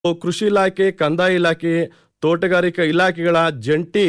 ಕೃಷಿ ಇಲಾಖೆ ಕಂದಾಯ ಇಲಾಖೆ ತೋಟಗಾರಿಕಾ ಇಲಾಖೆಗಳ ಜಂಟಿ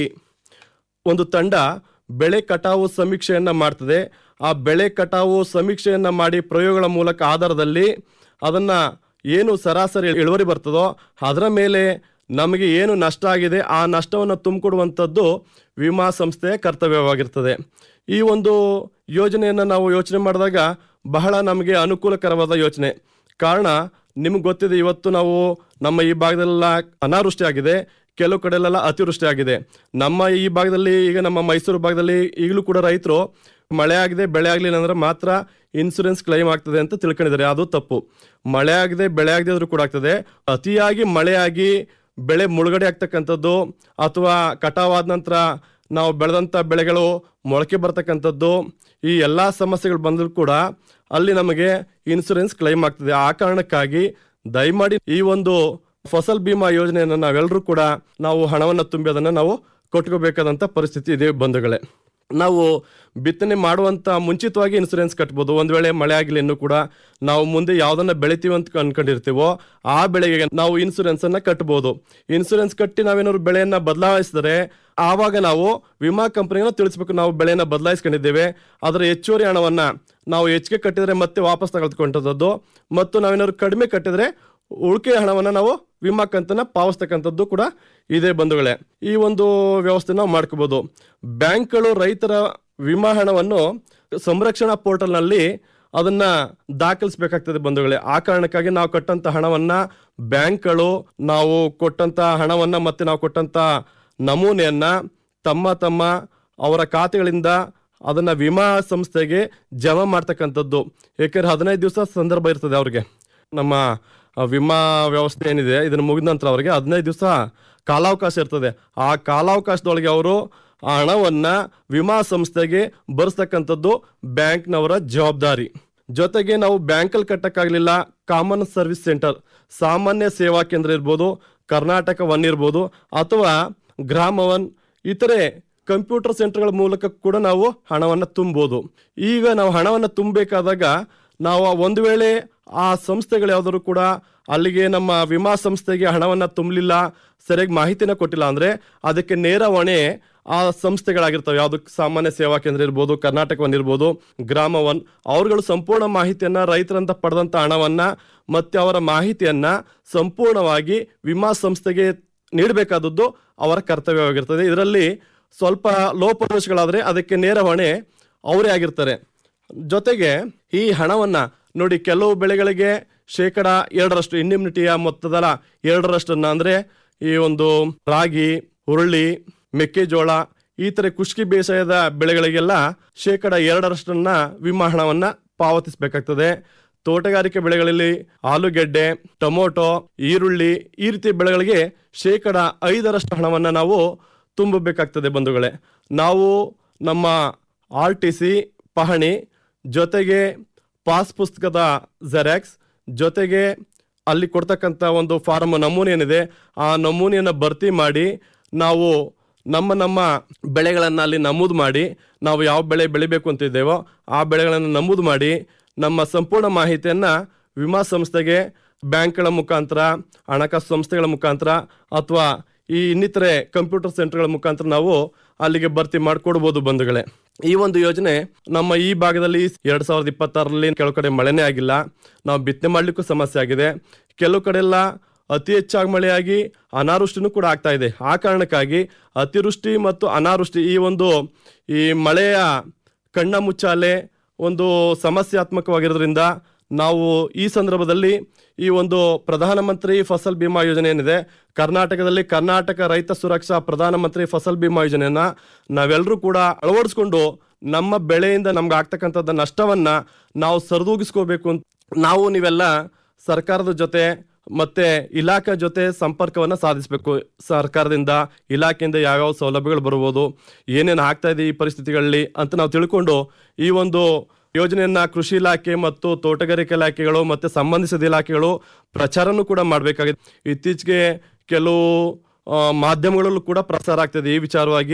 ಒಂದು ತಂಡ ಬೆಳೆ ಕಟಾವು ಸಮೀಕ್ಷೆಯನ್ನ ಮಾಡ್ತದೆ ಆ ಬೆಳೆ ಕಟಾವು ಸಮೀಕ್ಷೆಯನ್ನ ಮಾಡಿ ಪ್ರಯೋಗಗಳ ಮೂಲಕ ಆಧಾರದಲ್ಲಿ ಅದನ್ನ ಏನು ಸರಾಸರಿ ಇಳುವರಿ ಬರ್ತದೋ ಅದರ ಮೇಲೆ ನಮಗೆ ಏನು ನಷ್ಟ ಆಗಿದೆ ಆ ನಷ್ಟವನ್ನು ತುಂಬಿಕೊಡುವಂಥದ್ದು ವಿಮಾ ಸಂಸ್ಥೆಯ ಕರ್ತವ್ಯವಾಗಿರ್ತದೆ ಈ ಒಂದು ಯೋಜನೆಯನ್ನು ನಾವು ಯೋಚನೆ ಮಾಡಿದಾಗ ಬಹಳ ನಮಗೆ ಅನುಕೂಲಕರವಾದ ಯೋಚನೆ ಕಾರಣ ನಿಮ್ಗೆ ಗೊತ್ತಿದೆ ಇವತ್ತು ನಾವು ನಮ್ಮ ಈ ಭಾಗದಲ್ಲೆಲ್ಲ ಅನಾವೃಷ್ಟಿ ಆಗಿದೆ ಕೆಲವು ಕಡೆಲೆಲ್ಲ ಅತಿವೃಷ್ಟಿ ಆಗಿದೆ ನಮ್ಮ ಈ ಭಾಗದಲ್ಲಿ ಈಗ ನಮ್ಮ ಮೈಸೂರು ಭಾಗದಲ್ಲಿ ಈಗಲೂ ಕೂಡ ರೈತರು ಮಳೆ ಆಗಿದೆ ಬೆಳೆ ಆಗಲಿಲ್ಲ ಅಂದ್ರೆ ಮಾತ್ರ ಇನ್ಸೂರೆನ್ಸ್ ಕ್ಲೈಮ್ ಆಗ್ತದೆ ಅಂತ ತಿಳ್ಕೊಂಡಿದ್ದಾರೆ ಅದು ತಪ್ಪು ಮಳೆ ಆಗದೆ ಬೆಳೆ ಆಗದೆ ಆದ್ರೂ ಕೂಡ ಆಗ್ತದೆ ಅತಿಯಾಗಿ ಮಳೆಯಾಗಿ ಬೆಳೆ ಮುಳುಗಡೆ ಆಗ್ತಕ್ಕಂಥದ್ದು ಅಥವಾ ಕಟಾವಾದ ನಂತರ ನಾವು ಬೆಳೆದಂಥ ಬೆಳೆಗಳು ಮೊಳಕೆ ಬರ್ತಕ್ಕಂಥದ್ದು ಈ ಎಲ್ಲ ಸಮಸ್ಯೆಗಳು ಬಂದರೂ ಕೂಡ ಅಲ್ಲಿ ನಮಗೆ ಇನ್ಸೂರೆನ್ಸ್ ಕ್ಲೈಮ್ ಆಗ್ತದೆ ಆ ಕಾರಣಕ್ಕಾಗಿ ದಯಮಾಡಿ ಈ ಒಂದು ಫಸಲ್ ಬಿಮಾ ಯೋಜನೆಯನ್ನು ನಾವೆಲ್ಲರೂ ಕೂಡ ನಾವು ಹಣವನ್ನು ತುಂಬಿ ಅದನ್ನು ನಾವು ಕೊಟ್ಕೋಬೇಕಾದಂಥ ಪರಿಸ್ಥಿತಿ ಇದೆ ಬಂಧುಗಳೇ ನಾವು ಬಿತ್ತನೆ ಮಾಡುವಂತ ಮುಂಚಿತವಾಗಿ ಇನ್ಸೂರೆನ್ಸ್ ಕಟ್ಬೋದು ಒಂದ್ ವೇಳೆ ಮಳೆ ಆಗಿಲ್ಲ ಇನ್ನೂ ಕೂಡ ನಾವು ಮುಂದೆ ಯಾವ್ದನ್ನ ಬೆಳಿತೀವಿ ಅಂತ ಅನ್ಕೊಂಡಿರ್ತೀವೋ ಆ ಬೆಳೆಗೆ ನಾವು ಇನ್ಸೂರೆನ್ಸ್ ಅನ್ನ ಕಟ್ಬೋದು ಇನ್ಸೂರೆನ್ಸ್ ಕಟ್ಟಿ ನಾವೇನಾದ್ರು ಬೆಳೆಯನ್ನ ಬದಲಾಯಿಸಿದರೆ ಆವಾಗ ನಾವು ವಿಮಾ ಕಂಪನಿನ ತಿಳಿಸ್ಬೇಕು ನಾವು ಬೆಳೆಯನ್ನ ಬದಲಾಯಿಸ್ಕೊಂಡಿದ್ದೇವೆ ಅದರ ಹೆಚ್ಚುವರಿ ಹಣವನ್ನ ನಾವು ಹೆಚ್ಚಿಗೆ ಕಟ್ಟಿದ್ರೆ ಮತ್ತೆ ವಾಪಸ್ ತಗೊಳ್ತಕ್ಕಂಥದ್ದು ಮತ್ತು ನಾವೇನಾದ್ರು ಕಡಿಮೆ ಕಟ್ಟಿದ್ರೆ ಉಳಿಕೆ ಹಣವನ್ನ ನಾವು ವಿಮಾ ಕಂತನ್ನ ಪಾವಸ್ತಕ್ಕಂಥದ್ದು ಕೂಡ ಇದೆ ಬಂಧುಗಳೇ ಈ ಒಂದು ವ್ಯವಸ್ಥೆ ನಾವು ಮಾಡ್ಕೋಬಹುದು ಬ್ಯಾಂಕ್ಗಳು ರೈತರ ವಿಮಾ ಹಣವನ್ನು ಸಂರಕ್ಷಣಾ ಪೋರ್ಟಲ್ನಲ್ಲಿ ಅದನ್ನ ದಾಖಲಿಸಬೇಕಾಗ್ತದೆ ಬಂಧುಗಳೇ ಆ ಕಾರಣಕ್ಕಾಗಿ ನಾವು ಕೊಟ್ಟಂತ ಹಣವನ್ನ ಬ್ಯಾಂಕ್ಗಳು ನಾವು ಕೊಟ್ಟಂತ ಹಣವನ್ನ ಮತ್ತೆ ನಾವು ಕೊಟ್ಟಂತ ನಮೂನೆಯನ್ನ ತಮ್ಮ ತಮ್ಮ ಅವರ ಖಾತೆಗಳಿಂದ ಅದನ್ನ ವಿಮಾ ಸಂಸ್ಥೆಗೆ ಜಮಾ ಮಾಡ್ತಕ್ಕಂಥದ್ದು ಏಕೆಂದ್ರೆ ಹದಿನೈದು ದಿವಸ ಸಂದರ್ಭ ಇರ್ತದೆ ಅವ್ರಿಗೆ ನಮ್ಮ ಆ, ವಿಮಾ ವ್ಯವಸ್ಥೆ ಏನಿದೆ ಇದನ್ನು ಮುಗಿದ ನಂತರ ಅವರಿಗೆ ಹದಿನೈದು ದಿವಸ ಕಾಲಾವಕಾಶ ಇರ್ತದೆ ಆ ಕಾಲಾವಕಾಶದೊಳಗೆ ಅವರು ಆ ಹಣವನ್ನ ವಿಮಾ ಸಂಸ್ಥೆಗೆ ಬರೆಸ್ತಕ್ಕಂಥದ್ದು ಬ್ಯಾಂಕ್ನವರ ಜವಾಬ್ದಾರಿ ಜೊತೆಗೆ ನಾವು ಬ್ಯಾಂಕಲ್ಲಿ ಕಟ್ಟಕ್ಕಾಗಲಿಲ್ಲ ಕಾಮನ್ ಸರ್ವಿಸ್ ಸೆಂಟರ್ ಸಾಮಾನ್ಯ ಸೇವಾ ಕೇಂದ್ರ ಇರ್ಬೋದು ಕರ್ನಾಟಕ ಒನ್ ಇರ್ಬೋದು ಅಥವಾ ಗ್ರಾಮ ಒನ್ ಇತರೆ ಕಂಪ್ಯೂಟರ್ ಸೆಂಟರ್ಗಳ ಮೂಲಕ ಕೂಡ ನಾವು ಹಣವನ್ನು ತುಂಬಬಹುದು ಈಗ ನಾವು ಹಣವನ್ನು ತುಂಬಬೇಕಾದಾಗ ನಾವು ಒಂದು ವೇಳೆ ಆ ಸಂಸ್ಥೆಗಳು ಯಾವ್ದಾದ್ರು ಕೂಡ ಅಲ್ಲಿಗೆ ನಮ್ಮ ವಿಮಾ ಸಂಸ್ಥೆಗೆ ಹಣವನ್ನು ತುಂಬಲಿಲ್ಲ ಸರಿಯಾಗಿ ಮಾಹಿತಿನ ಕೊಟ್ಟಿಲ್ಲ ಅಂದ್ರೆ ಅದಕ್ಕೆ ನೇರ ಹೊಣೆ ಆ ಸಂಸ್ಥೆಗಳಾಗಿರ್ತವೆ ಯಾವುದು ಸಾಮಾನ್ಯ ಸೇವಾ ಕೇಂದ್ರ ಇರ್ಬೋದು ಕರ್ನಾಟಕ ಒನ್ ಇರ್ಬೋದು ಗ್ರಾಮ ಒನ್ ಅವ್ರುಗಳು ಸಂಪೂರ್ಣ ಮಾಹಿತಿಯನ್ನ ರೈತರಂತ ಪಡೆದಂತ ಹಣವನ್ನ ಮತ್ತೆ ಅವರ ಮಾಹಿತಿಯನ್ನ ಸಂಪೂರ್ಣವಾಗಿ ವಿಮಾ ಸಂಸ್ಥೆಗೆ ನೀಡಬೇಕಾದದ್ದು ಅವರ ಕರ್ತವ್ಯವಾಗಿರ್ತದೆ ಇದರಲ್ಲಿ ಸ್ವಲ್ಪ ಲೋಪದೋಷಗಳಾದ್ರೆ ಅದಕ್ಕೆ ನೇರ ಹೊಣೆ ಅವರೇ ಆಗಿರ್ತಾರೆ ಜೊತೆಗೆ ಈ ಹಣವನ್ನ ನೋಡಿ ಕೆಲವು ಬೆಳೆಗಳಿಗೆ ಶೇಕಡ ಎರಡರಷ್ಟು ಇಂಡಿಮ್ನಿಟಿಯ ಮೊತ್ತದ ಎರಡರಷ್ಟನ್ನ ಅಂದ್ರೆ ಈ ಒಂದು ರಾಗಿ ಹುರುಳಿ ಮೆಕ್ಕೆಜೋಳ ಈ ತರ ಕುಷ್ಕಿ ಬೇಸಾಯದ ಬೆಳೆಗಳಿಗೆಲ್ಲ ಶೇಕಡ ಎರಡರಷ್ಟನ್ನ ವಿಮಾ ಹಣವನ್ನ ಪಾವತಿಸಬೇಕಾಗ್ತದೆ ತೋಟಗಾರಿಕೆ ಬೆಳೆಗಳಲ್ಲಿ ಆಲೂಗೆಡ್ಡೆ ಟೊಮೊಟೊ ಈರುಳ್ಳಿ ಈ ರೀತಿ ಬೆಳೆಗಳಿಗೆ ಶೇಕಡ ಐದರಷ್ಟು ಹಣವನ್ನ ನಾವು ತುಂಬಬೇಕಾಗ್ತದೆ ಬಂಧುಗಳೇ ನಾವು ನಮ್ಮ ಆರ್ ಟಿ ಸಿ ಪಹಣಿ ಜೊತೆಗೆ ಪಾಸ್ ಪುಸ್ತಕದ ಜೆರಾಕ್ಸ್ ಜೊತೆಗೆ ಅಲ್ಲಿ ಕೊಡ್ತಕ್ಕಂಥ ಒಂದು ಫಾರಮ್ ನಮೂನೆ ಏನಿದೆ ಆ ನಮೂನೆಯನ್ನು ಭರ್ತಿ ಮಾಡಿ ನಾವು ನಮ್ಮ ನಮ್ಮ ಬೆಳೆಗಳನ್ನು ಅಲ್ಲಿ ನಮೂದು ಮಾಡಿ ನಾವು ಯಾವ ಬೆಳೆ ಬೆಳಿಬೇಕು ಅಂತ ಇದ್ದೇವೋ ಆ ಬೆಳೆಗಳನ್ನು ನಮೂದು ಮಾಡಿ ನಮ್ಮ ಸಂಪೂರ್ಣ ಮಾಹಿತಿಯನ್ನು ವಿಮಾ ಸಂಸ್ಥೆಗೆ ಬ್ಯಾಂಕ್ಗಳ ಮುಖಾಂತರ ಹಣಕಾಸು ಸಂಸ್ಥೆಗಳ ಮುಖಾಂತರ ಅಥವಾ ಈ ಇನ್ನಿತರೆ ಕಂಪ್ಯೂಟರ್ ಸೆಂಟರ್ಗಳ ಮುಖಾಂತರ ನಾವು ಅಲ್ಲಿಗೆ ಭರ್ತಿ ಮಾಡಿಕೊಡ್ಬೋದು ಬಂಧುಗಳೇ ಈ ಒಂದು ಯೋಜನೆ ನಮ್ಮ ಈ ಭಾಗದಲ್ಲಿ ಎರಡ್ ಸಾವಿರದ ಇಪ್ಪತ್ತಾರರಲ್ಲಿ ಕೆಲವು ಕಡೆ ಮಳೆನೇ ಆಗಿಲ್ಲ ನಾವು ಬಿತ್ತನೆ ಮಾಡ್ಲಿಕ್ಕೂ ಸಮಸ್ಯೆ ಆಗಿದೆ ಕೆಲವು ಕಡೆ ಎಲ್ಲ ಅತಿ ಹೆಚ್ಚಾಗಿ ಮಳೆಯಾಗಿ ಅನಾವೃಷ್ಟಿನೂ ಕೂಡ ಆಗ್ತಾ ಇದೆ ಆ ಕಾರಣಕ್ಕಾಗಿ ಅತಿವೃಷ್ಟಿ ಮತ್ತು ಅನಾವೃಷ್ಟಿ ಈ ಒಂದು ಈ ಮಳೆಯ ಕಣ್ಣ ಮುಚ್ಚಾಲೆ ಒಂದು ಸಮಸ್ಯಾತ್ಮಕವಾಗಿರೋದ್ರಿಂದ ನಾವು ಈ ಸಂದರ್ಭದಲ್ಲಿ ಈ ಒಂದು ಪ್ರಧಾನಮಂತ್ರಿ ಫಸಲ್ ಬಿಮಾ ಯೋಜನೆ ಏನಿದೆ ಕರ್ನಾಟಕದಲ್ಲಿ ಕರ್ನಾಟಕ ರೈತ ಸುರಕ್ಷಾ ಪ್ರಧಾನಮಂತ್ರಿ ಫಸಲ್ ಬಿಮಾ ಯೋಜನೆಯನ್ನ ನಾವೆಲ್ಲರೂ ಕೂಡ ಅಳವಡಿಸ್ಕೊಂಡು ನಮ್ಮ ಬೆಳೆಯಿಂದ ನಮ್ಗೆ ಆಗ್ತಕ್ಕಂಥದ್ದು ನಷ್ಟವನ್ನ ನಾವು ಸರಿದೂಗಿಸ್ಕೋಬೇಕು ಅಂತ ನಾವು ನೀವೆಲ್ಲ ಸರ್ಕಾರದ ಜೊತೆ ಮತ್ತೆ ಇಲಾಖೆ ಜೊತೆ ಸಂಪರ್ಕವನ್ನ ಸಾಧಿಸಬೇಕು ಸರ್ಕಾರದಿಂದ ಇಲಾಖೆಯಿಂದ ಯಾವ್ಯಾವ ಸೌಲಭ್ಯಗಳು ಬರ್ಬೋದು ಏನೇನು ಆಗ್ತಾ ಇದೆ ಈ ಪರಿಸ್ಥಿತಿಗಳಲ್ಲಿ ಅಂತ ನಾವು ತಿಳ್ಕೊಂಡು ಈ ಒಂದು ಯೋಜನೆಯನ್ನ ಕೃಷಿ ಇಲಾಖೆ ಮತ್ತು ತೋಟಗಾರಿಕೆ ಇಲಾಖೆಗಳು ಮತ್ತೆ ಸಂಬಂಧಿಸಿದ ಇಲಾಖೆಗಳು ಪ್ರಚಾರನೂ ಕೂಡ ಮಾಡಬೇಕಾಗಿದೆ ಇತ್ತೀಚೆಗೆ ಕೆಲವು ಆ, ಮಾಧ್ಯಮಗಳಲ್ಲೂ ಕೂಡ ಪ್ರಸಾರ ಆಗ್ತದೆ ಈ ವಿಚಾರವಾಗಿ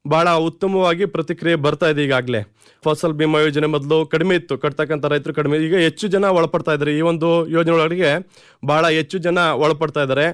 ಬಹಳ ಉತ್ತಮವಾಗಿ ಪ್ರತಿಕ್ರಿಯೆ ಬರ್ತಾ ಇದೆ ಈಗಾಗಲೇ ಫಸಲ್ ಬಿಮಾ ಯೋಜನೆ ಮೊದಲು ಕಡಿಮೆ ಇತ್ತು ಕಟ್ತಕ್ಕಂಥ ರೈತರು ಕಡಿಮೆ ಈಗ ಹೆಚ್ಚು ಜನ ಒಳಪಡ್ತಾ ಇದ್ದಾರೆ ಈ ಒಂದು ಯೋಜನೆ ಒಳಗಡೆ ಬಹಳ ಹೆಚ್ಚು ಜನ ಒಳಪಡ್ತಾ ಇದ್ದಾರೆ